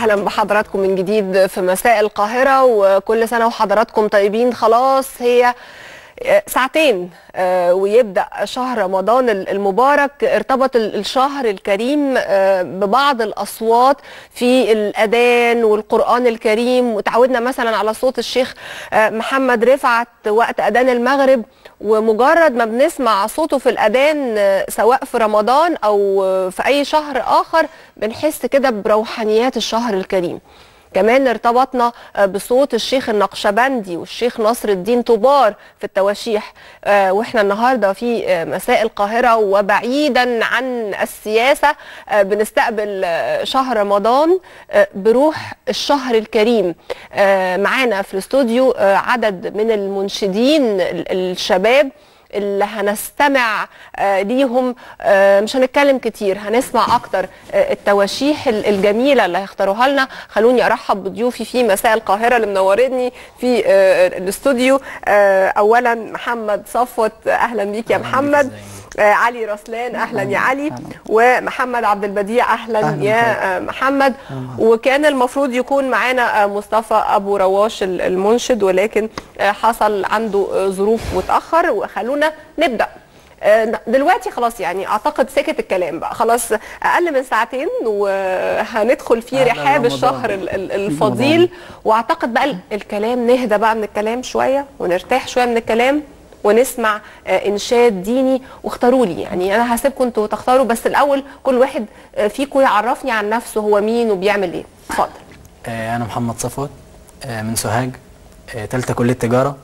اهلا بحضراتكم من جديد في مساء القاهره وكل سنه وحضراتكم طيبين خلاص هي ساعتين آه، ويبدا شهر رمضان المبارك ارتبط ال- الشهر الكريم آه، ببعض الاصوات في الاذان والقران الكريم وتعودنا مثلا على صوت الشيخ آه، محمد رفعت وقت اذان المغرب ومجرد ما بنسمع صوته في الاذان آه، سواء في رمضان او آه، في اي شهر اخر بنحس كده بروحانيات الشهر الكريم كمان ارتبطنا آه، بصوت الشيخ النقشبندي والشيخ نصر الدين طوبار في التواشيح آه، واحنا النهارده في آه، مساء القاهره وبعيدا عن السياسه آه، بنستقبل آه، شهر رمضان آه، بروح الشهر الكريم آه، معانا في الاستوديو آه، عدد من المنشدين ال- الشباب اللي هنستمع آه، ليهم آه، مش هنتكلم كتير هنسمع اكتر آه، التواشيح ال- الجميله اللي هيختاروها لنا خلوني ارحب بضيوفي في مساء القاهره اللي منورني في آه، الاستوديو آه، اولا محمد صفوت اهلا بيك يا أهلاً بيك، محمد إزيك؟ آه، علي رسلان اهلا يا علي أهلاً. ومحمد عبد البديع اهلا أهلاً يا آه، محمد وكان المفروض يكون معانا آه، مصطفى ابو رواش ال- المنشد ولكن آه، حصل عنده آه، ظروف وتاخر وخلونا نبدا آه، دلوقتي خلاص يعني اعتقد سكت الكلام بقى خلاص اقل من ساعتين وهندخل في أهلاً رحاب رمضان. الشهر ال- ال- الفضيل واعتقد بقى ال- الكلام نهدى بقى من الكلام شويه ونرتاح شويه من الكلام ونسمع آه، انشاد ديني واختاروا لي يعني انا هسيبكم انتوا تختاروا بس الاول كل واحد آه، فيكم يعرفني عن نفسه هو مين وبيعمل ايه اتفضل آه، أنا محمد صفوت آه، من سوهاج آه، تالتة كلية تجارة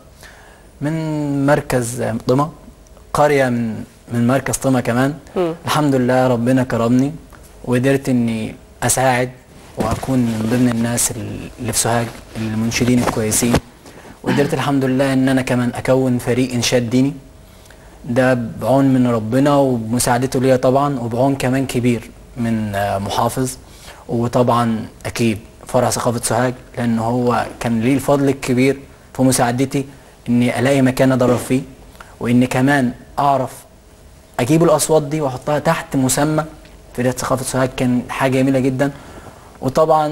من مركز آه، طمة قرية من من مركز طمة كمان مم. الحمد لله ربنا كرمني وقدرت إني أساعد وأكون من ضمن الناس اللي في سوهاج المنشدين الكويسين وقدرت الحمد لله إن أنا كمان أكون فريق إنشاد ديني ده بعون من ربنا وبمساعدته ليا طبعا وبعون كمان كبير من آه، محافظ وطبعا اكيد فرع ثقافه سوهاج لان هو كان ليه الفضل الكبير في مساعدتي اني الاقي مكان ادرب فيه واني كمان اعرف اجيب الاصوات دي واحطها تحت مسمى فرقه ثقافه سوهاج كان حاجه جميله جدا وطبعا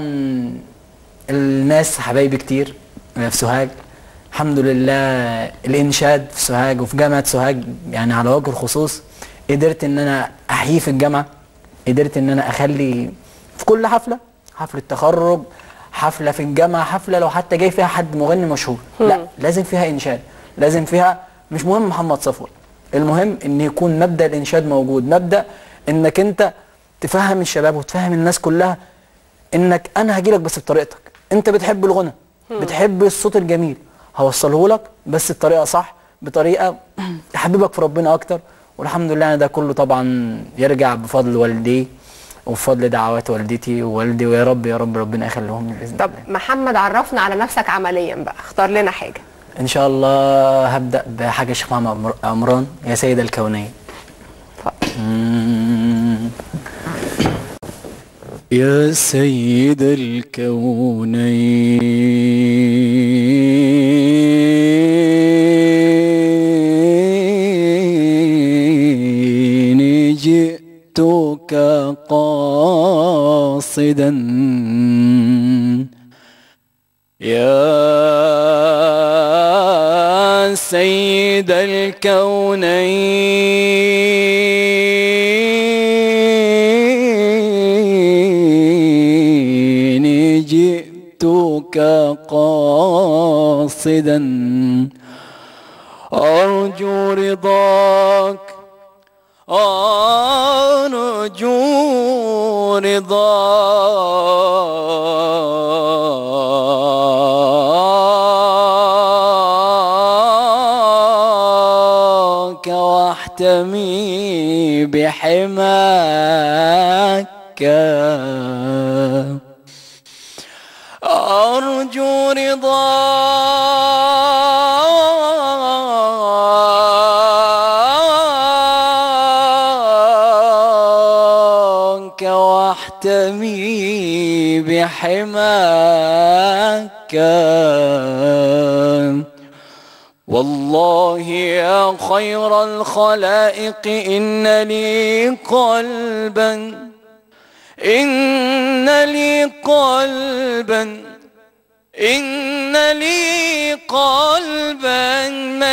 الناس حبايبي كتير في سوهاج الحمد لله الانشاد في سوهاج وفي جامعه سوهاج يعني على وجه الخصوص قدرت ان انا احييه في الجامعه قدرت ان انا اخلي في كل حفله حفله تخرج حفله في الجامعه حفله لو حتى جاي فيها حد مغني مشهور لا لازم فيها انشاد لازم فيها مش مهم محمد صفوت المهم ان يكون مبدا الانشاد موجود مبدا انك انت تفهم الشباب وتفهم الناس كلها انك انا هجيلك بس بطريقتك انت بتحب الغنى بتحب الصوت الجميل هوصله لك بس بطريقه صح بطريقه تحببك في ربنا اكتر والحمد لله أنا ده كله طبعا يرجع بفضل والدي وبفضل دعوات والدتي ووالدي ويا رب يا رب ربنا يخليهم لي باذن طب الله محمد عرفنا على نفسك عمليا بقى اختار لنا حاجه ان شاء الله هبدا بحاجه الشيخ محمد عمر- عمران يا سيد الكونين اتفضل مم. يا سيد الكونين جئتك قاصدا يا سيد الكونين جئتك قاصدا أرجو رضاك أرجو رضاك واحتمي بحماك أرجو رضاك واحتمي بحماك والله يا خير الخلائق إن لي قلبا إن لي قلبا إن لي قلبا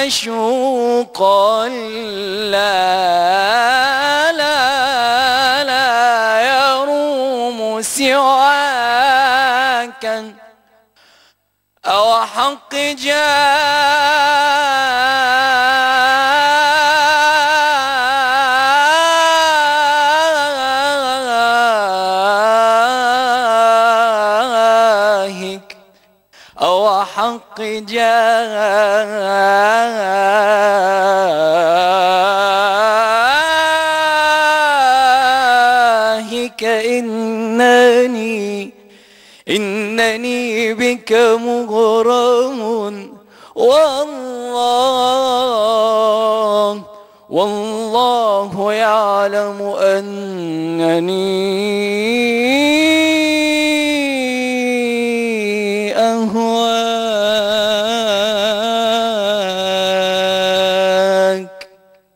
مشوقا لا لا لا يروم سواك أو حق جاهك أو حق جاهك إنني إنني بك مغرم والله والله يعلم أنني أهواك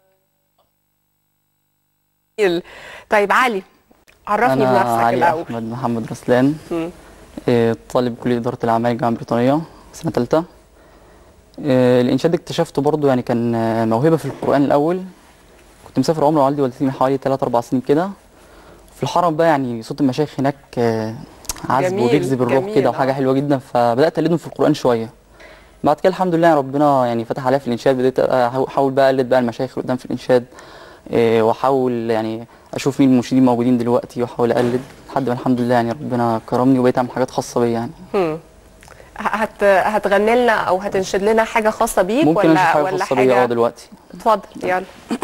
جميل. طيب علي عرفني أنا بنفسك علي الاول أحمد محمد رسلان مم. إيه، طالب كلية إدارة الأعمال الجامعة البريطانية سنة تالتة إيه، الإنشاد اكتشفته برضو يعني كان آه، موهبة في القرآن الأول كنت مسافر عمرة والدي ووالدتي من حوالي تلات أربع سنين كده في الحرم بقى يعني صوت المشايخ هناك آه، عذب جميل، وبيجذب الروح جميل، كده وحاجة آه. حلوة جدا فبدأت أقلدهم في القرآن شوية بعد كده الحمد لله ربنا يعني فتح عليا في الإنشاد بدأت أحاول أحاول بقى أقلد بقى المشايخ اللي قدام في الإنشاد إيه، واحاول يعني اشوف مين المنشدين موجودين دلوقتي واحاول اقلد لحد ما الحمد لله يعني ربنا كرمني وبقيت اعمل حاجات خاصه بيا يعني مم. هت هتغني لنا او هتنشد لنا حاجه خاصه بيك ممكن ولا اشوف حاجه ولا خاصه بيا اه حاجه دلوقتي اتفضل يلا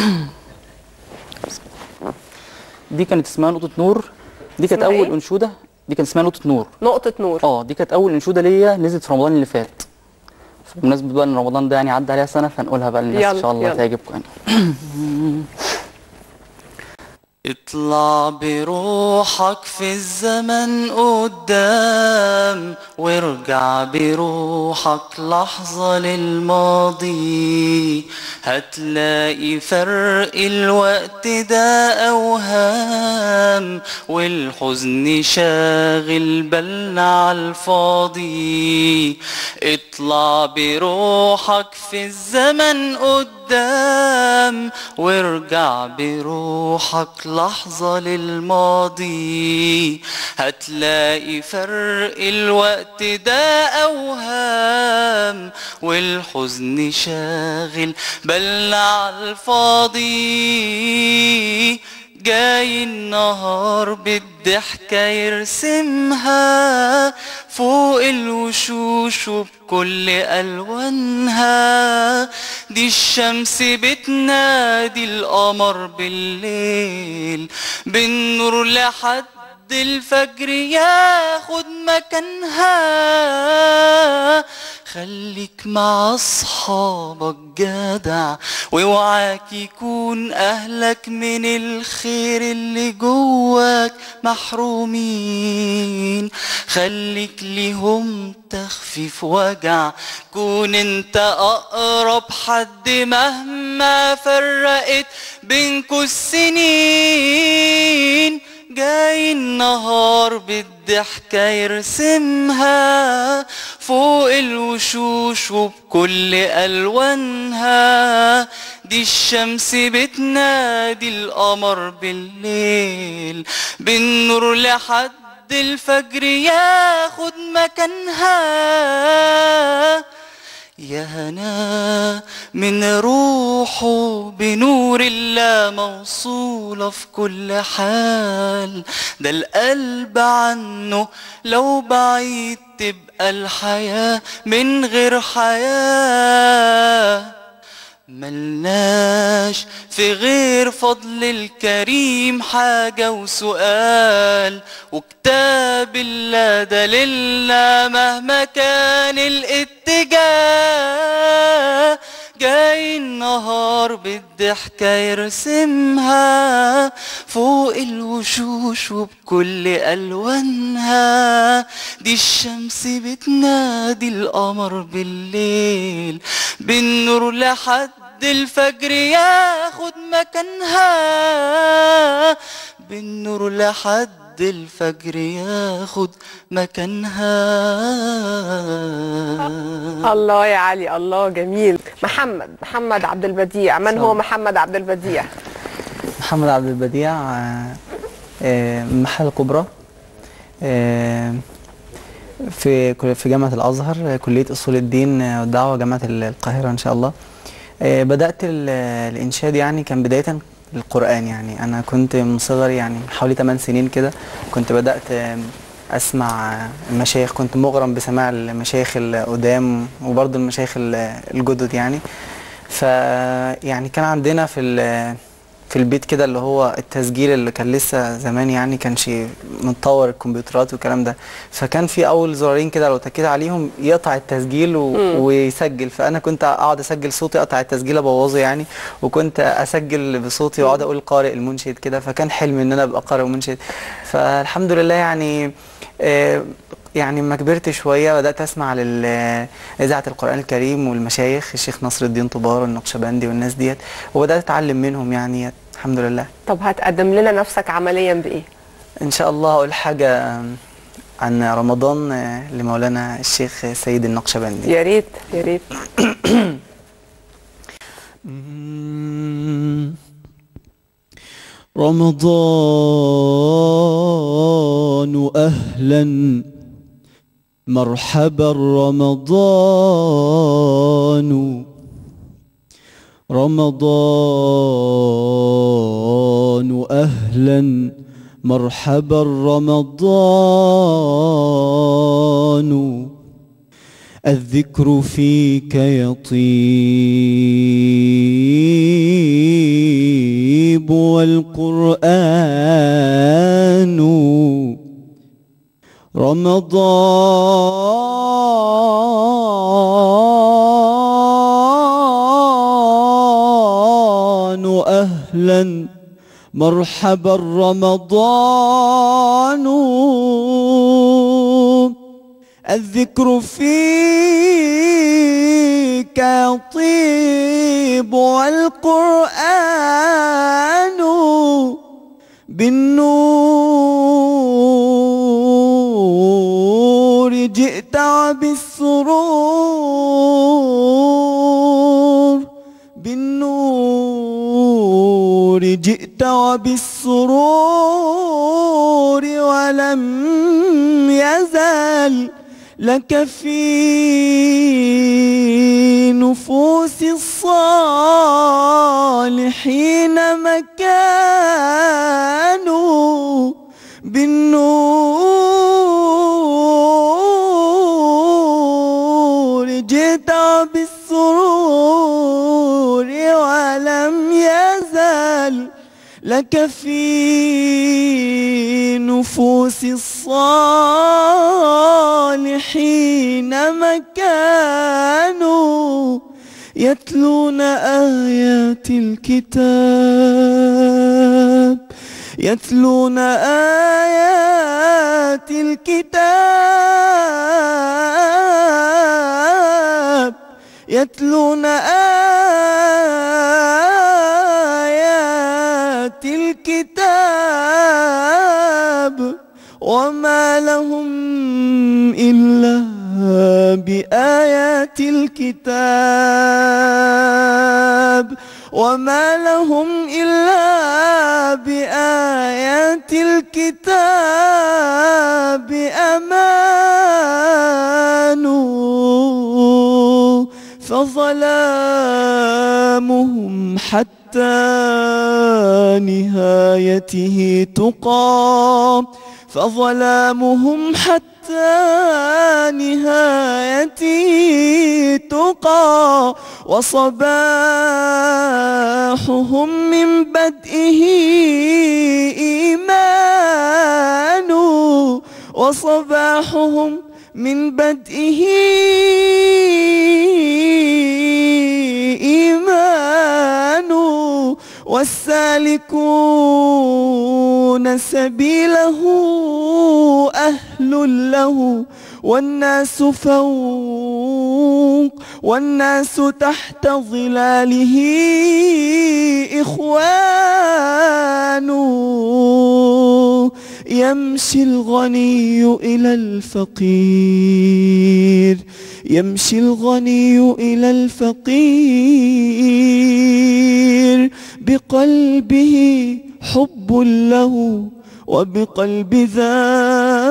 دي كانت اسمها نقطه نور دي كانت اسمها اول إيه؟ انشوده دي كانت اسمها نقطه نور نقطه نور اه دي كانت اول انشوده ليا نزلت في رمضان اللي فات بمناسبه بقى ان رمضان ده يعني عدى عليها سنه فنقولها بقى للناس يلا، ان شاء الله يلا. تعجبكم يعني اطلع بروحك في الزمن قدام وارجع بروحك لحظة للماضي هتلاقي فرق الوقت ده أوهام والحزن شاغل بالنا على الفاضي اطلع بروحك في الزمن قدام وارجع بروحك لحظة للماضي هتلاقي فرق الوقت ده أوهام والحزن شاغل بالنا على الفاضي جاي النهار بالضحكة يرسمها فوق الوشوش وبكل ألوانها دي الشمس بتنادي القمر بالليل بالنور لحد الفجر ياخد مكانها خليك مع اصحابك جدع واوعاك يكون اهلك من الخير اللي جواك محرومين خليك ليهم تخفيف وجع كون انت اقرب حد مهما فرقت بينكوا السنين جاي النهار بالضحكة يرسمها فوق الوشوش وبكل ألوانها دي الشمس بتنادي القمر بالليل بالنور لحد الفجر ياخد مكانها يا هنا من روحه بنور الله موصولة في كل حال ده القلب عنه لو بعيد تبقى الحياة من غير حياة ملناش في غير فضل الكريم حاجة وسؤال وكتاب الله دليلنا مهما كان الاتجاه جاي النهار بالضحكة يرسمها فوق الوشوش وبكل ألوانها دي الشمس بتنادي القمر بالليل بالنور لحد الفجر ياخد مكانها بالنور لحد الفجر ياخد مكانها الله يا علي الله جميل محمد محمد عبد البديع من هو محمد عبد البديع محمد عبد البديع آه، آه، من محل الكبرى آه، في كل- في جامعة الأزهر آه، كلية أصول الدين آه، والدعوة جامعة ال- القاهرة إن شاء الله آه، بدأت ال- الإنشاد يعني كان بداية القرآن يعني أنا كنت من صغري يعني من حوالي 8 سنين كده كنت بدأت آه، أسمع آه، المشايخ كنت مغرم بسماع المشايخ القدام وبرضه المشايخ ال- الجدد يعني ف يعني كان عندنا في ال- في البيت كده اللي هو التسجيل اللي كان لسه زمان يعني كانش متطور الكمبيوترات والكلام ده فكان في اول زرارين كده لو تكيت عليهم يقطع التسجيل و... ويسجل فانا كنت اقعد اسجل صوتي اقطع التسجيل ابوظه يعني وكنت اسجل بصوتي واقعد اقول قارئ المنشد كده فكان حلمي ان انا ابقى قارئ منشد فالحمد لله يعني آه، يعني لما كبرت شويه بدات اسمع لاذاعه القران الكريم والمشايخ الشيخ نصر الدين طبار والنقشبندي والناس ديت وبدات اتعلم منهم يعني الحمد لله طب هتقدم لنا نفسك عمليا بايه ان شاء الله هقول حاجه عن رمضان آه، لمولانا الشيخ سيد النقشبندي يا ريت يا ريت رمضان أهلا مرحبا رمضان رمضان أهلا مرحبا رمضان الذكر فيك يطيب والقرآن رمضان أهلا مرحبا رمضان الذكر فيك يطيب والقرآن بالنور جئت وبالسرور بالنور جئت وبالسرور ولم يزل لك في نفوس الصالحين مكان بالنور جئت بالسرور ولم يزل لك في نفوس الصالحين مكان يتلون آيات الكتاب يتلون آيات الكتاب يتلون آيات الكتاب وما لهم إلا بآيات الكتاب وما لهم إلا بآيات الكتاب أمان فظلامهم حتى نهايته تقام فظلامهم حتى نهايته تقى وصباحهم من بدئه إيمان وصباحهم من بدئه إيمان والسالكون سبيله أهل له والناس فوق والناس تحت ظلاله إخوان يمشي الغني إلى الفقير يمشي الغني إلى الفقير بقلبه حب له وبقلب ذا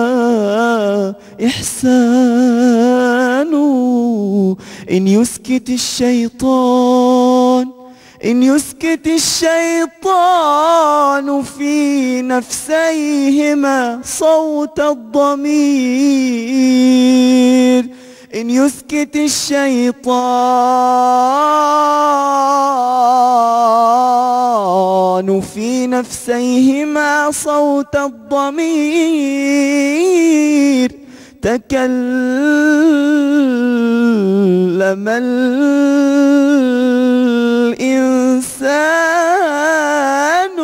إحسان إن يسكت الشيطان إن يسكت الشيطان في نفسيهما صوت الضمير إن يسكت الشيطان في نفسيهما صوت الضمير تكلم الإنسان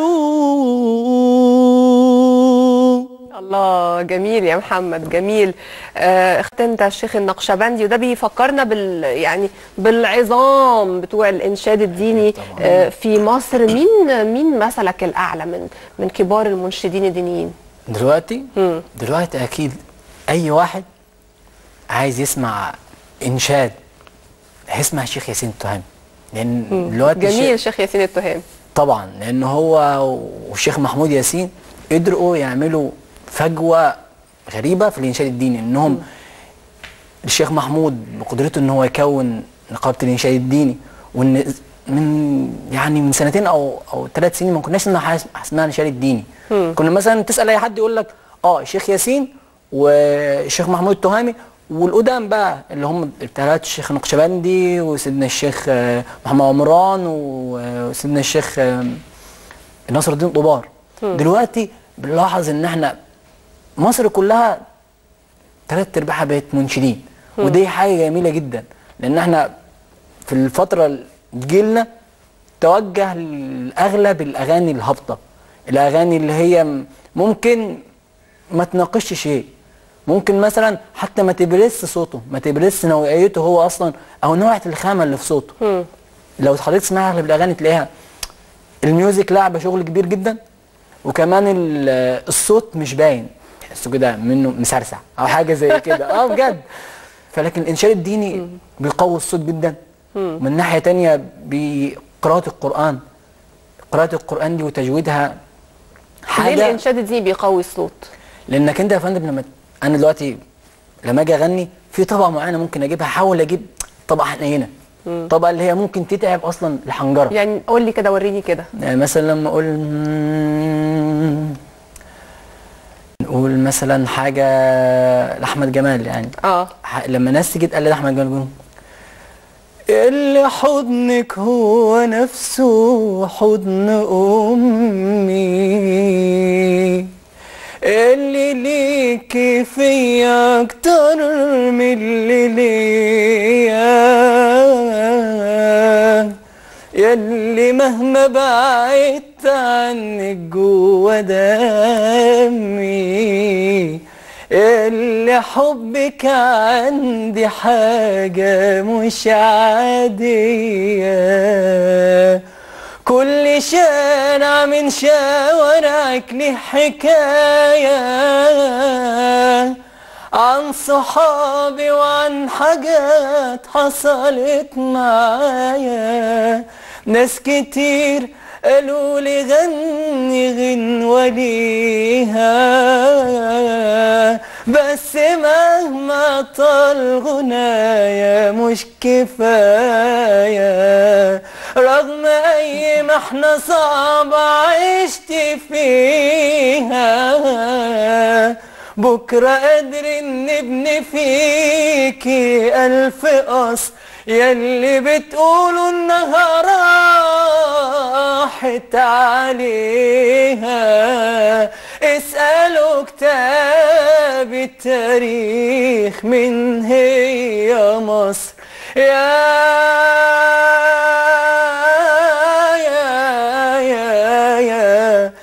الله جميل يا محمد جميل آه، اختنت الشيخ النقشبندي وده بيفكرنا بال يعني بالعظام بتوع الانشاد الديني آه، في مصر مين مين مثلك الاعلى من من كبار المنشدين الدينيين دلوقتي مم. دلوقتي اكيد اي واحد عايز يسمع انشاد هيسمع الشيخ ياسين التهامي لان دلوقتي الشيخ- جميل شيخ ياسين التهام طبعا لان هو والشيخ محمود ياسين قدروا يعملوا فجوه غريبه في الانشاد الديني انهم الشيخ محمود بقدرته ان هو يكون نقابه الانشاد الديني وان من يعني من سنتين او او ثلاث سنين ما كناش نسمع حاجه اسمها الانشاد الديني كنا مثلا تسال اي حد يقول لك اه الشيخ ياسين والشيخ محمود التهامي والقدام بقى اللي هم الثلاث الشيخ النقشبندي وسيدنا الشيخ آه، محمد عمران وسيدنا الشيخ آه، ناصر الدين طبار دلوقتي بنلاحظ ان احنا مصر كلها ثلاث ارباعها بقت منشدين ودي حاجه جميله جدا لان احنا في الفتره ال- جيلنا توجه لاغلب الاغاني الهابطه الاغاني اللي هي م- ممكن ما تناقشش شيء ممكن مثلا حتى ما تبرز صوته ما تبرز نوعيته هو اصلا او نوعيه الخامه اللي في صوته لو حضرتك تسمع اغلب الاغاني تلاقيها الميوزك لعبه شغل كبير جدا وكمان ال- الصوت مش باين تحسه كده منه مسرسع او حاجه زي كده اه بجد فلكن الانشاد الديني بيقوي الصوت جدا من ناحيه تانية بقراءه القران قراءه القران دي وتجويدها ليه حاجه الانشاد الديني بيقوي الصوت لانك انت يا فندم لما انا دلوقتي لما اجي اغني في طبقه معينه ممكن اجيبها احاول اجيب طبقه حنينه طبقه اللي هي ممكن تتعب اصلا الحنجره يعني قول لي كده وريني كده يعني مثلا لما اقول نقول مثلا حاجه لاحمد جمال يعني اه ح- لما ناس تيجي تقلد احمد جمال يقولوا اللي حضنك هو نفسه حضن امي اللي ليكي فيا اكتر من اللي ليا ياللي مهما بعدت عنك جوا دمي اللي حبك عندي حاجة مش عادية كل شارع من شوارعك ليه حكاية عن صحابي وعن حاجات حصلت معايا ناس كتير قالوا لي غني غنوة ليها بس مهما طال غنايا مش كفاية رغم اي محنة صعبة عشت فيها بكرة قادر نبني فيكي ألف قصر ياللي بتقولوا انها راحت عليها اسألوا كتاب التاريخ من هي مصر يا يا يا يا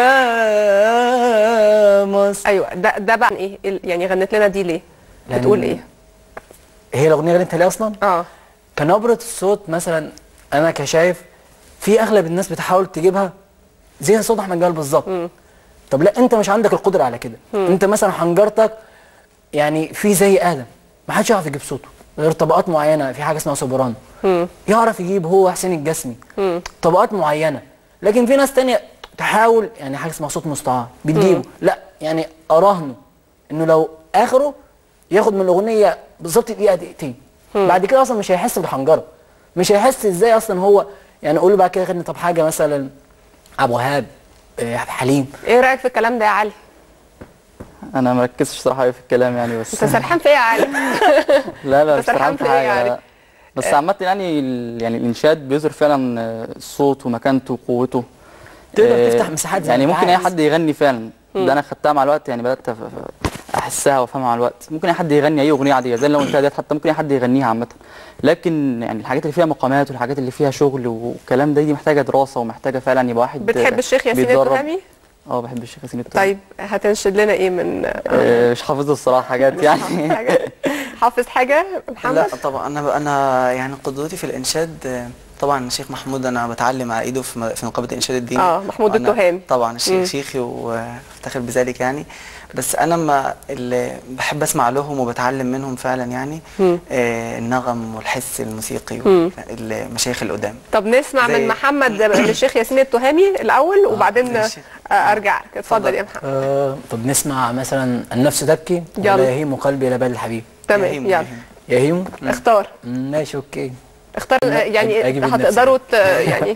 يا مصر ايوه ده ده بقى ايه ال- يعني غنت لنا دي ليه لأن- بتقول ايه هي الاغنيه اللي انت ليه اصلا اه كنبرة الصوت مثلا انا كشايف في اغلب الناس بتحاول تجيبها زي صوت احمد جلال بالظبط طب لا انت مش عندك القدره على كده انت مثلا حنجرتك يعني في زي ادم ما حدش يعرف يجيب صوته غير طبقات معينه في حاجه اسمها سوبرانو يعرف يجيب هو حسين الجسمي طبقات معينه لكن في ناس تانية تحاول يعني حاجه اسمها صوت مستعار بتجيبه لا يعني اراهنه انه لو اخره ياخد من الاغنيه بالظبط دقيقه دقيقتين بعد كده اصلا مش هيحس بالحنجره مش هيحس ازاي اصلا هو يعني اقول له بعد كده غني طب حاجه مثلا ابو وهاب آه، عبد الحليم ايه رايك في الكلام ده يا علي انا مركزش صراحه أوي في الكلام يعني بس انت سرحان في ايه يا علي لا لا أنت مش سرحان فرحان في في إيه حاجه يعني؟ لا. بس عامة يعني ال- يعني الإنشاد بيظهر فعلا آه، الصوت ومكانته وقوته تقدر آه، تفتح مساحات زي يعني ما أنت ممكن أي عايز. حد يغني فعلا ده أنا خدتها مع الوقت يعني بدأت أف- أحسها وأفهمها مع الوقت ممكن أي حد يغني أي أغنية عادية زي اللي أنا قلتها ديت حتى ممكن أي حد يغنيها عامة لكن يعني الحاجات اللي فيها مقامات والحاجات اللي فيها شغل والكلام ده دي محتاجة دراسة ومحتاجة فعلا يبقى واحد بتحب آه، الشيخ ياسين بيتدرب. التهامي اه بحب الشيخ ياسين التهامي طيب هتنشد لنا ايه من آه، مش حافظ الصراحة حاجات يعني حاجه حافظ حاجه محمد لا طبعا انا انا يعني قدوتي في الانشاد آه، طبعا الشيخ محمود انا بتعلم على ايده في م- في نقابه الانشاد الديني آه، محمود وأنا- التهامي. طبعا مم. الشيخ شيخي وافتخر بذلك يعني بس انا ما اللي بحب اسمع لهم وبتعلم منهم فعلا يعني مم. آه النغم والحس الموسيقي مم. المشايخ القدام طب نسمع زي- من محمد للشيخ ياسين التهامي الاول وبعدين ماشي. آه، ارجع اتفضل اتفضل. يا محمد آه طب نسمع مثلا النفس تبكي يلا. ولا يهيم قلبي الى بال الحبيب تمام يهيم- يلا يهيم. يهيم اختار ماشي اوكي اختار لا، يعني أجيب النفس. هتقدروا ت- يعني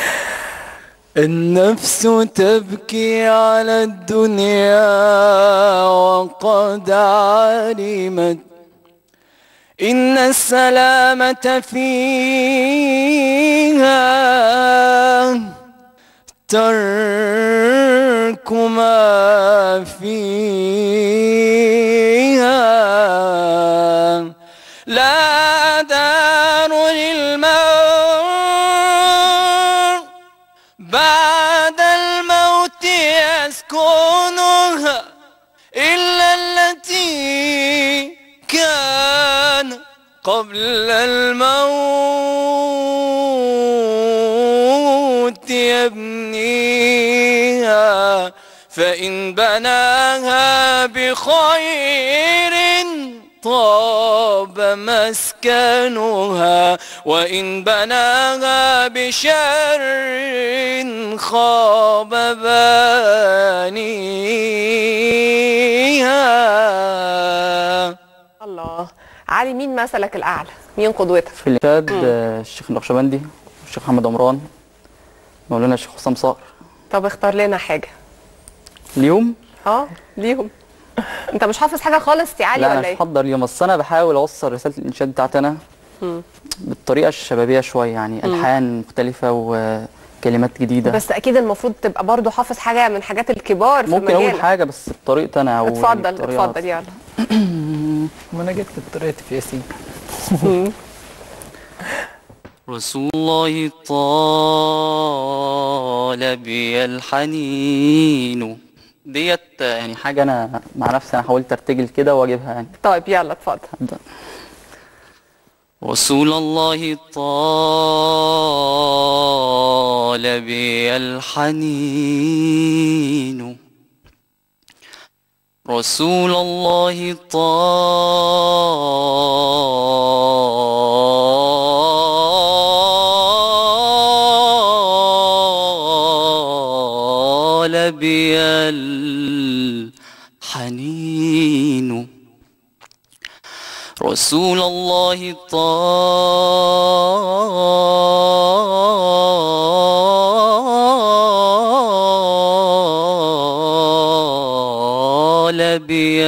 النفس تبكي على الدنيا وقد علمت إن السلامة فيها ترك ما فيها لا دار للموت بعد الموت يسكنها إلا التي كان قبل الموت يبنيها فإن بناها بخير طاب مسكنها وإن بناها بشر خاب بانيها الله علي مين مثلك الاعلى مين قدوتك في الإنشاد آه، الشيخ النقشبندي والشيخ محمد عمران مولانا الشيخ حسام صقر طب اختار لنا حاجه اليوم اه ليهم انت مش حافظ حاجه خالص يا علي لا انا ولا مش ايه محضر اليوم بس انا بحاول اوصل رساله الانشاد بتاعتي انا بالطريقه الشبابيه شويه يعني الحان مختلفه وكلمات جديده بس اكيد المفروض تبقى برضو حافظ حاجه من حاجات الكبار في ممكن اقول مجالك حاجه بس بطريقتي انا او يعني اتفضل بطريقة- اتفضل يلا ما انا جيت بطريقه في ياسين رسول الله طال بي الحنين ديت يعني حاجه انا مع نفسي انا حاولت ارتجل كده واجيبها يعني طيب يلا اتفضل أبدأ. رسول الله طال بي الحنين رسول الله طال بي الحنين رسول الله طال بي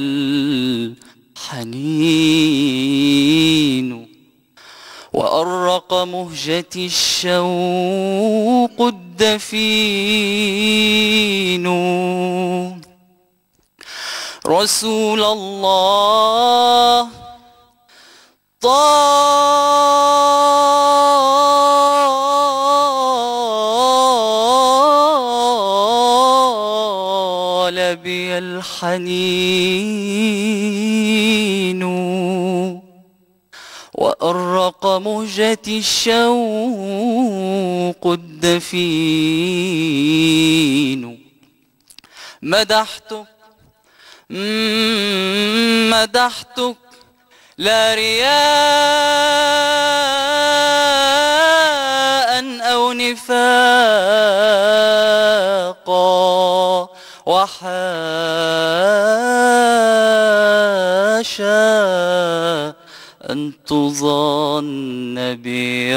الحنين وأرق مهجتي الشوق الدفين رسول الله طال بي الحنين وأرق مهجتي الشوق الدفين مدحتك مم، مدحتك لا رياء أو نفاقا وحاشا أن تظن بي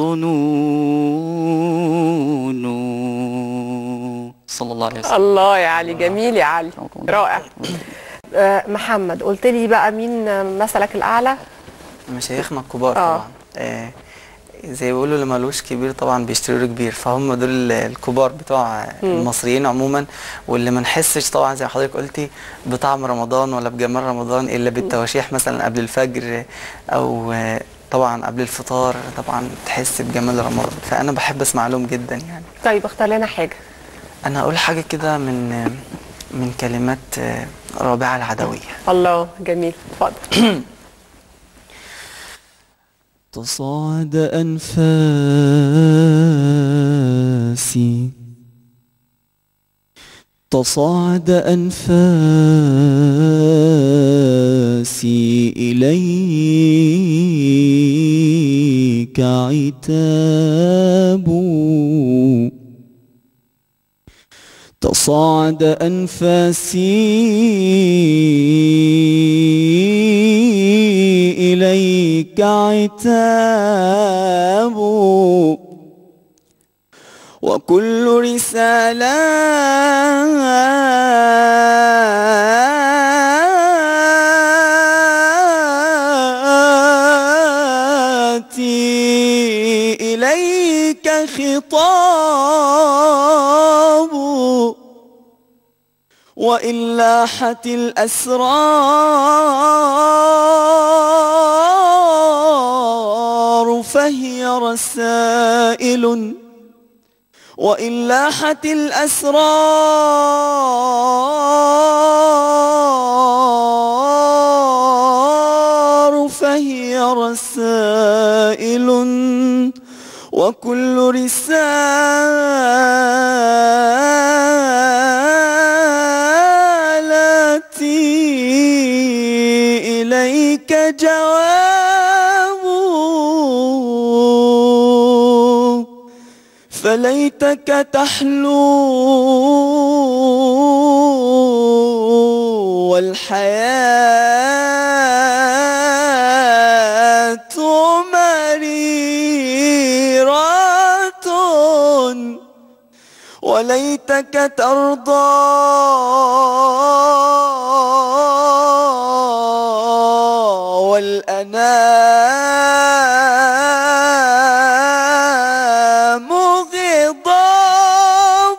الظنون صلى الله عليه وسلم الله يا علي جميل يا علي شكراً الله. رائع آه، محمد قلت لي بقى مين آه، مثلك الاعلى مشايخنا الكبار آه. طبعا آه زي بيقولوا اللي ملوش كبير طبعا بيشتروا له كبير فهم دول ال- الكبار بتوع المصريين عموما واللي ما نحسش طبعا زي ما حضرتك قلتي بطعم رمضان ولا بجمال رمضان الا بالتواشيح مثلا قبل الفجر او آه، طبعا قبل الفطار طبعا تحس بجمال رمضان فانا بحب اسمع لهم جدا يعني طيب اختار لنا حاجه انا اقول حاجه كده من آه، من كلمات آه، رابعه العدويه الله جميل اتفضل تصاعد أنفاسي تصاعد أنفاسي إليك عتاب تصاعد أنفاسي إليك عتاب وكل رسالاتي إليك خطاب وإن لاحت الأسرار فهي رسائل وإن لاحت الأسرار فهي رسائل وكل رسالتي إليك جواب فليتك تحلو والحياة مريرة وليتك ترضى والأنام غضاب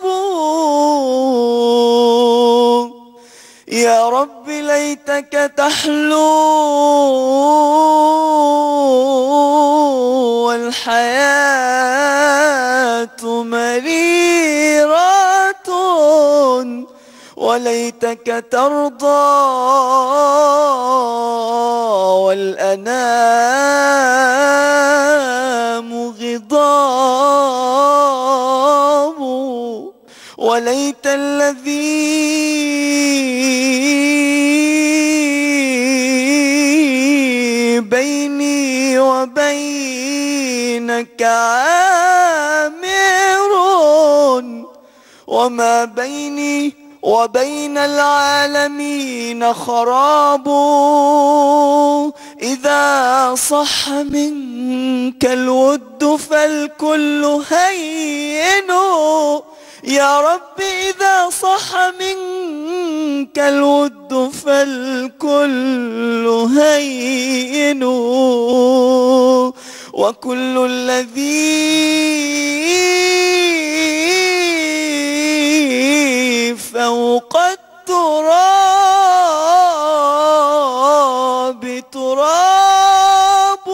يا رب ليتك تحلو والحياة مريرة وليتك ترضى والأنام غضاب وليت الذي بيني وبينك عامر وما بيني وبين العالمين خراب إذا صح منك الود فالكل هين يا رب إذا صح منك الود فالكل هين وكل الذي فوق التراب تراب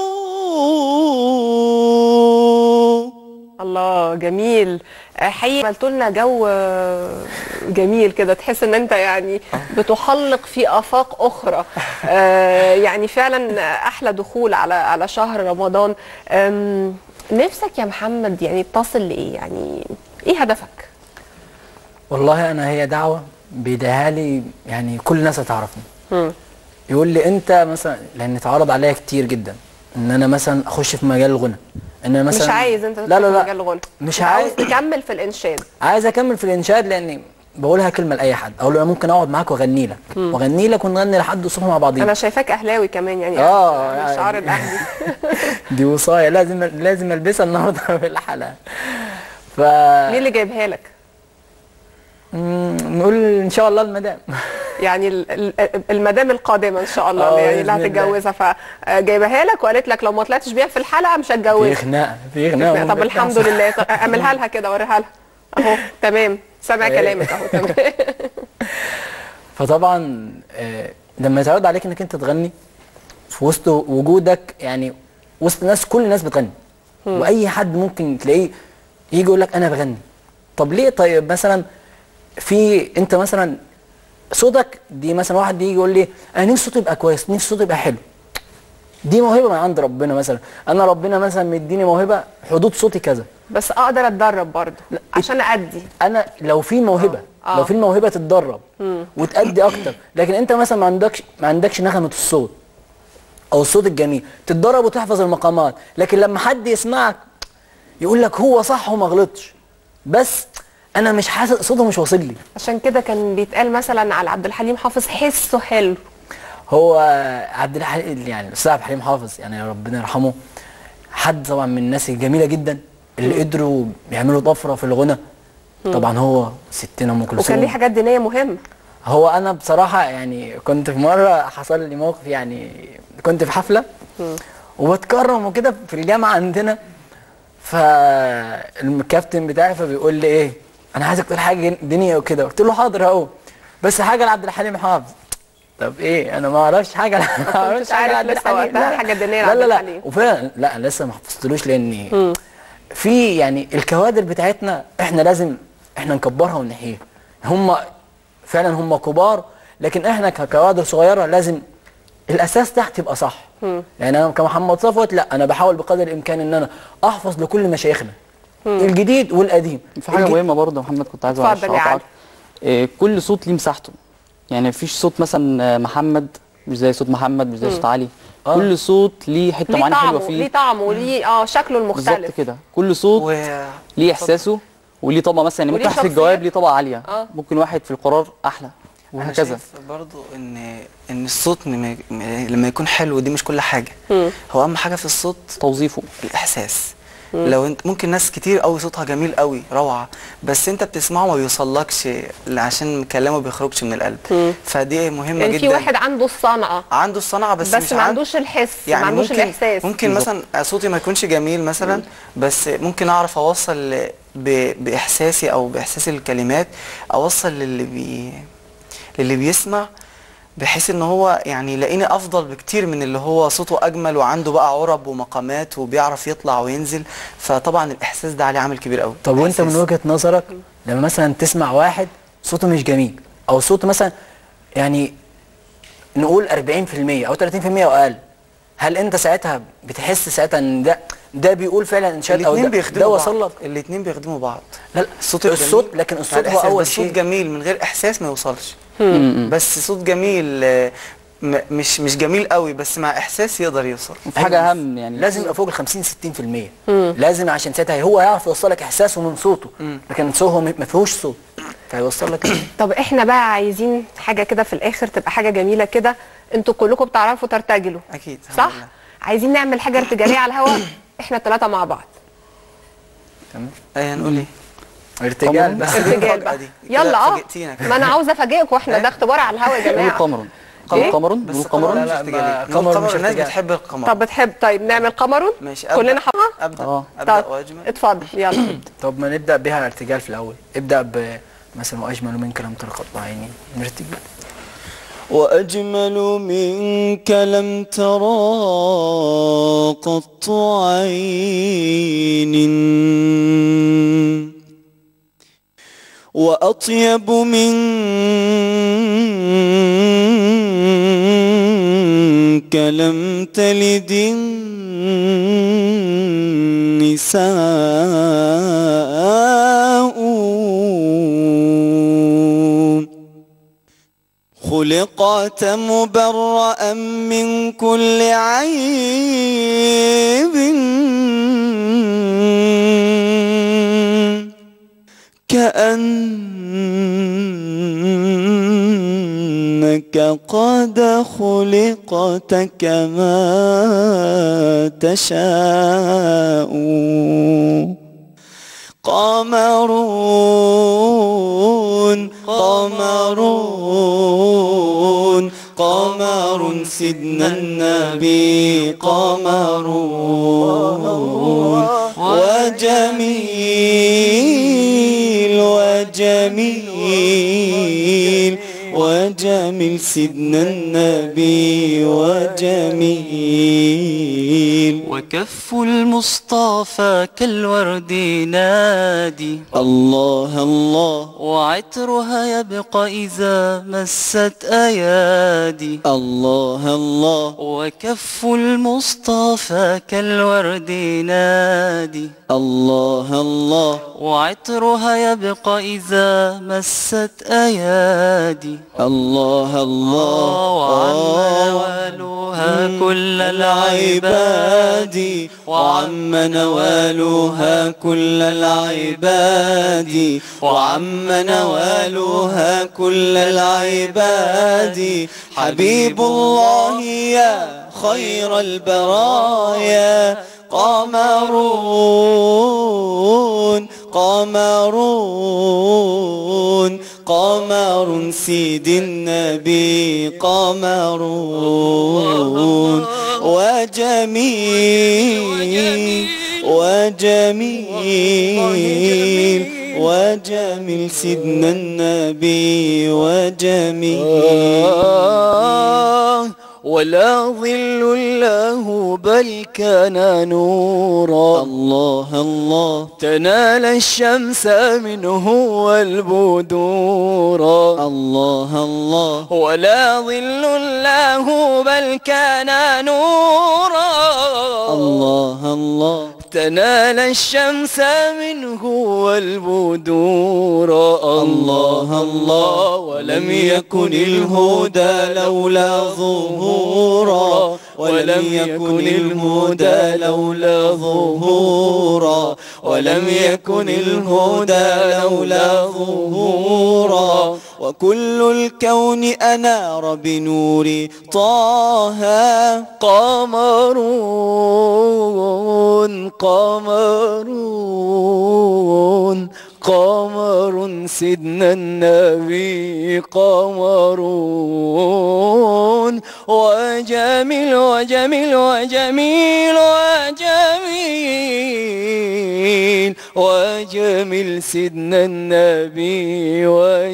الله جميل آه، حقيقي عملتوا لنا جو آه، جميل كده تحس ان انت يعني بتحلق في افاق اخرى آه، يعني فعلا احلى دخول على على شهر رمضان آم، نفسك يا محمد يعني تصل لايه يعني ايه هدفك والله انا هي دعوه بيديها لي يعني كل الناس هتعرفني يقول لي انت مثلا لان اتعرض عليا كتير جدا ان انا مثلا اخش في مجال الغنى ان انا مثلا مش عايز انت لا تدخل لا في لا مجال الغنى مش أنت عاوز عايز تكمل في الانشاد عايز اكمل في الانشاد لاني بقولها كلمه لاي حد اقول له انا ممكن اقعد معاك واغني لك واغني لك ونغني لحد الصبح مع بعضينا انا شايفاك اهلاوي كمان يعني آه، يعني يعني- شعار الاهلي دي وصايه لازم لازم البسها النهارده في الحلقه ف مين اللي جايبها لك مم، نقول ان شاء الله المدام يعني ال- ال- المدام القادمه ان شاء الله آه، يعني اللي بإذن الله. هتتجوزها فجايبها لك وقالت لك لو ما طلعتش بيها في الحلقه مش في هتجوزها خناقه في خناقه طب الحمد لله طب اعملها لها كده وريها لها اهو تمام سامع إيه. كلامك اهو تمام فطبعا آه، لما يتعرض عليك انك انت تغني في وسط وجودك يعني وسط ناس كل الناس بتغني واي حد ممكن تلاقيه يجي يقول لك انا بغني طب ليه طيب مثلا في انت مثلا صوتك دي مثلا واحد يجي يقول لي انا نفسي صوتي يبقى كويس نفسي صوتي يبقى حلو دي موهبه من عند ربنا مثلا انا ربنا مثلا مديني موهبه حدود صوتي كذا بس اقدر اتدرب برضه عشان ادي انا لو في موهبه آه. لو في الموهبه تتدرب وتأدي اكتر لكن انت مثلا ما عندكش ما عندكش نغمه الصوت او الصوت الجميل تتدرب وتحفظ المقامات لكن لما حد يسمعك يقول لك هو صح وما غلطش بس انا مش حاسس صوته مش واصل لي عشان كده كان بيتقال مثلا على عبد الحليم حافظ حسه حلو هو عبد الحليم يعني الاستاذ عبد الحليم حافظ يعني ربنا يرحمه حد طبعا من الناس الجميله جدا اللي قدروا يعملوا طفره في الغنى طبعا هو ستنا ام كلثوم وكان ليه حاجات دينيه مهمه هو انا بصراحه يعني كنت في مره حصل لي موقف يعني كنت في حفله وبتكرم وكده في الجامعه عندنا فالكابتن بتاعي فبيقول لي ايه انا عايزك تقول حاجه دينيه وكده قلت له حاضر اهو بس حاجه لعبد الحليم حافظ طب ايه انا ما اعرفش حاجه ما اعرفش عارف لعبد لسه الحليم. وقتها لا. حاجة دينية لا لعبد لا لا الحليم. وفعلا لا لسه ما حفظتلوش لاني في يعني الكوادر بتاعتنا احنا لازم احنا نكبرها ونحييها هم فعلا هم كبار لكن احنا ككوادر صغيره لازم الاساس تحت يبقى صح يعني انا كمحمد صفوت لا انا بحاول بقدر الامكان ان انا احفظ لكل مشايخنا الجديد والقديم في حاجه الج- مهمه برضه يا محمد كنت عايز اتفضل يا أقطعك. علي. إيه، كل صوت ليه مساحته يعني مفيش صوت مثلا آه، محمد مش زي صوت محمد مش زي صوت علي آه. كل صوت ليه حته ليه معينه حلوه طعمه فيه ليه طعمه وليه اه شكله بالظبط المختلف كده كل صوت و... ليه احساسه وليه طبقه مثلا يعني وليه ممكن واحد في شخصية. الجواب ليه طبقه عاليه آه. ممكن واحد في القرار احلى انا وهكذا شايف برضو ان ان الصوت لما لما يكون حلو دي مش كل حاجه هو اهم حاجه في الصوت توظيفه الاحساس لو انت ممكن ناس كتير قوي صوتها جميل قوي روعه بس انت بتسمعه ما بيوصلكش عشان كلامه بيخرجش من القلب فدي مهمه يعني جدا في واحد عنده الصنعه عنده الصنعه بس, بس, مش ما عن- عندوش الحس يعني ما عندوش ممكن الاحساس ممكن بالظبط. مثلا صوتي ما يكونش جميل مثلا بس ممكن اعرف اوصل ب... باحساسي او باحساس الكلمات اوصل للي بي للي بيسمع بحيث ان هو يعني يلاقيني افضل بكتير من اللي هو صوته اجمل وعنده بقى عرب ومقامات وبيعرف يطلع وينزل فطبعا الاحساس ده عليه عامل كبير قوي طب وانت من إحساس. وجهه نظرك لما مثلا تسمع واحد صوته مش جميل او صوته مثلا يعني نقول 40% او 30% واقل هل انت ساعتها بتحس ساعتها ان ده ده بيقول فعلا انشاد او الاثنين ده, بيخدموا ده بعض وصل لك الاثنين بيخدموا بعض لا لا الصوت الصوت الجميل لكن مع الصوت هو الإحساس، اول بس صوت شيء جميل من غير احساس ما يوصلش م-م. بس صوت جميل آه، م- مش مش جميل قوي بس مع احساس يقدر يوصل وفي حاجه اهم يعني لازم يبقى فوق ال 50 60% لازم عشان ساعتها هو يعرف يوصل لك احساسه من صوته لكن صوته ما فيهوش صوت فهيوصل لك إيه؟ طب احنا بقى عايزين حاجه كده في الاخر تبقى حاجه جميله كده انتوا كلكم بتعرفوا ترتجلوا اكيد الحمد صح لله. عايزين نعمل حاجه ارتجاليه على الهواء احنا الثلاثه مع بعض ايه هنقول ايه ارتجال بس ارتجال المفاجأة بقى دي. يلا كده اه فاجئتينا كده. ما انا عاوزه افاجئكم احنا ده اختبار على الهواء يا نقول جماعه قمر إيه؟ قمر قمر بس نقول قمر قمر مش لا، ارتجالية. ما- نقول قمر قمر مش الناس ارتجال. بتحب القمر طب بتحب طيب نعمل قمر ماشي كلنا حافظها ابدا آه. ابدا طب واجمل اتفضل يلا طب ما نبدا بها ارتجال في الاول ابدا ب مثلا واجمل منك لم ترقط عيني نرتجل وأجمل منك لم ترى قط عين وأطيب منك لم تلد النساء خلقت مبرأ من كل عيب كأنك قد خلقت كما تشاء قمرون قمرون قمر سيدنا النبي قمرون وجميل وجميل وجميل سيدنا النبي وجميل وكف المصطفى كالورد نادي الله الله وعطرها يبقى إذا مست أيادي الله الله وكف المصطفى كالورد نادي الله الله وعطرها يبقى إذا مست أيادي الله الله وعم نوالها كل العباد وعم نوالها كل العباد وعم نوالها كل العباد حبيب الله يا خير البرايا قمرون قمرون قمر سيد النبي قمرون وجميل وجميل وجميل سيدنا النبي وجميل ولا ظل له بل كان نورا الله الله تنال الشمس منه والبدورا الله الله ولا ظل له بل كان نورا الله الله تنال الشمس منه والبدور الله الله ولم يكن الهدى لولا ظهورا ولم يكن الهدى لولا ظهورا ولم يكن الهدى لولا ظهورا وكل الكون أنار بنور طه قمرون قمرون قمر سيدنا النبي قمرون وجميل وجميل وجميل وجميل وجميل سيدنا النبي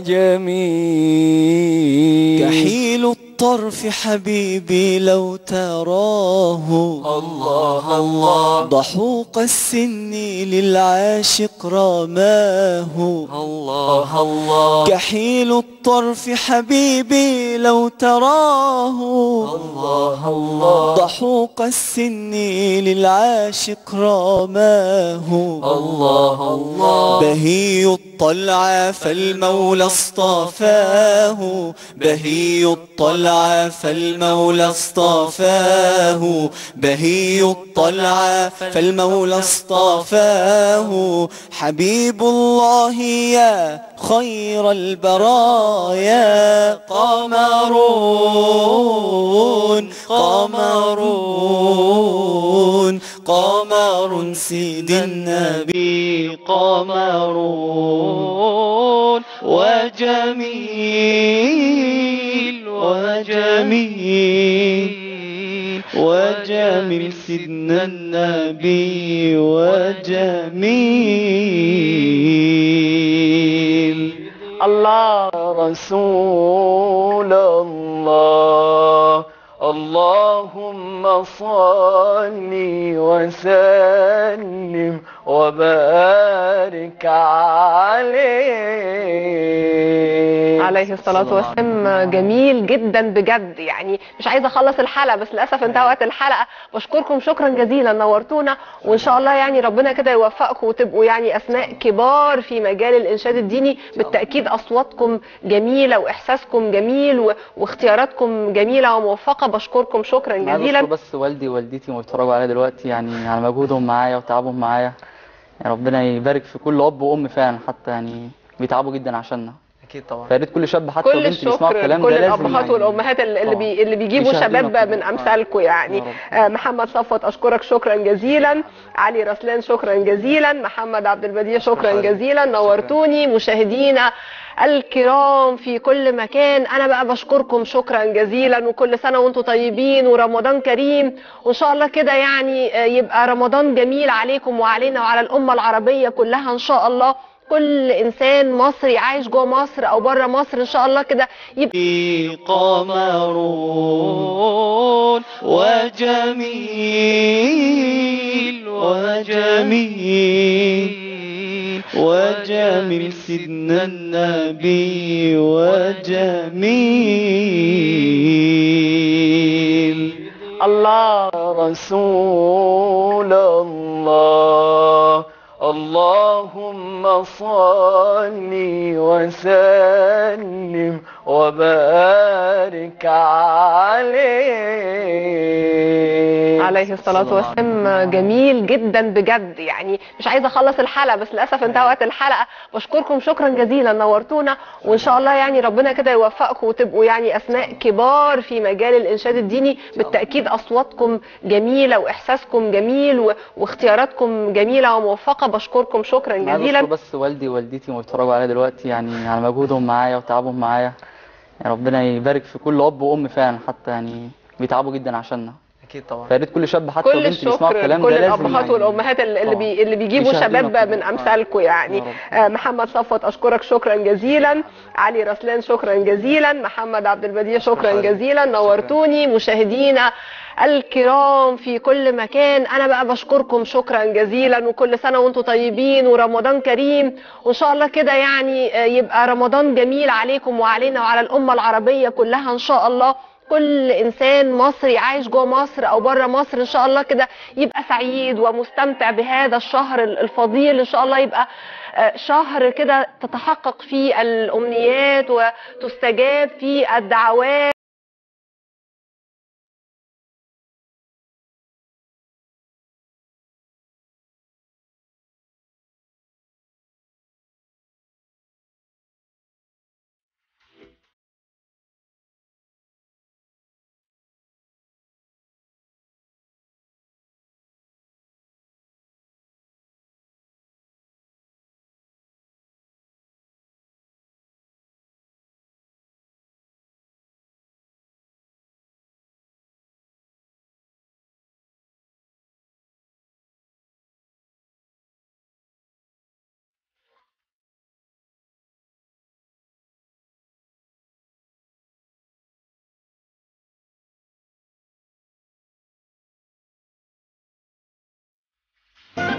وجميل كحيل الطرف حبيبي لو تراه الله الله ضحوق السن للعاشق رماه الله الله كحيل الطرف حبيبي لو تراه الله الله ضحوق السن للعاشق رماه الله الله بهي الطلع فالمولى اصطفاه بهي الطلع فالمولى اصطفاه بهي الطلع فالمولى اصطفاه حبيب الله يا خير البرايا قمرون قمرون قمر سيد النبي قمرون وجميل وجميل وجميل سيدنا النبي وجميل الله رسول الله اللهم صل وسلم وبارك عليه عليه الصلاة والسلام جميل جدا بجد يعني مش عايزة أخلص الحلقة بس للأسف انتهى وقت الحلقة بشكركم شكرا جزيلا نورتونا وإن شاء الله يعني ربنا كده يوفقكم وتبقوا يعني أسماء كبار في مجال الإنشاد الديني بالتأكيد أصواتكم جميلة وإحساسكم جميل و- واختياراتكم جميلة وموفقة بشكركم شكرا أنا عايز جزيلا أشكر بس والدي ووالدتي وهم بيتفرجوا عليا دلوقتي يعني على مجهودهم معايا وتعبهم معايا يعني ربنا يبارك في كل أب وأم فعلا حتى يعني بيتعبوا جدا عشاننا اكيد طبعا فيا ريت كل شاب حتى كل وبنت بيسمعوا الشكر الكلام لكل ده لازم الابهات يعني والامهات اللي اللي, بي اللي بيجيبوا يشاهدونا شباب كده. من امثالكم يعني يا رب. آه، محمد صفوت اشكرك شكرا جزيلا علي رسلان شكرا جزيلا محمد عبد البديع شكرا جزيلا نورتوني مشاهدينا الكرام في كل مكان انا بقى بشكركم شكرا جزيلا وكل سنه وانتم طيبين ورمضان كريم وان شاء الله كده يعني آه، يبقى رمضان جميل عليكم وعلينا وعلى الامه العربيه كلها ان شاء الله كل انسان مصري عايش جوه مصر او بره مصر ان شاء الله كده يبقى قمر وجميل وجميل وجميل سيدنا النبي وجميل الله رسول الله اللهم صل وسلم وبارك عليه عليه الصلاة والسلام جميل جدا بجد يعني مش عايزة أخلص الحلقة بس للأسف انتهى وقت الحلقة بشكركم شكرا جزيلا نورتونا وإن شاء الله يعني ربنا كده يوفقكم وتبقوا يعني أسماء كبار في مجال الإنشاد الديني بالتأكيد أصواتكم جميلة وإحساسكم جميل و- واختياراتكم جميلة وموفقة بشكركم شكرا أنا عايز جزيلا أشكر بس والدي ووالدتي وهم بيتفرجوا عليا دلوقتي يعني على مجهودهم معايا وتعبهم معايا يعني ربنا يبارك في كل أب وأم فعلا حتى يعني بيتعبوا جدا عشاننا اكيد طبعا فيا ريت كل شاب حتى كل وبنت بيسمعوا الشكر الكلام لكل ده لازم الابهات يعني والامهات اللي اللي, بي اللي بيجيبوا يشاهدونا شباب كده. من امثالكم يعني يا رب. آه، محمد صفوت اشكرك شكرا جزيلا علي رسلان شكرا جزيلا محمد عبد البديع شكرا جزيلا نورتوني مشاهدينا الكرام في كل مكان انا بقى بشكركم شكرا جزيلا وكل سنه وانتم طيبين ورمضان كريم وان شاء الله كده يعني آه، يبقى رمضان جميل عليكم وعلينا وعلى الامه العربيه كلها ان شاء الله كل انسان مصري عايش جوه مصر او بره مصر ان شاء الله كده يبقى سعيد ومستمتع بهذا الشهر الفضيل ان شاء الله يبقى آه، شهر كده تتحقق فيه الامنيات وتستجاب فيه الدعوات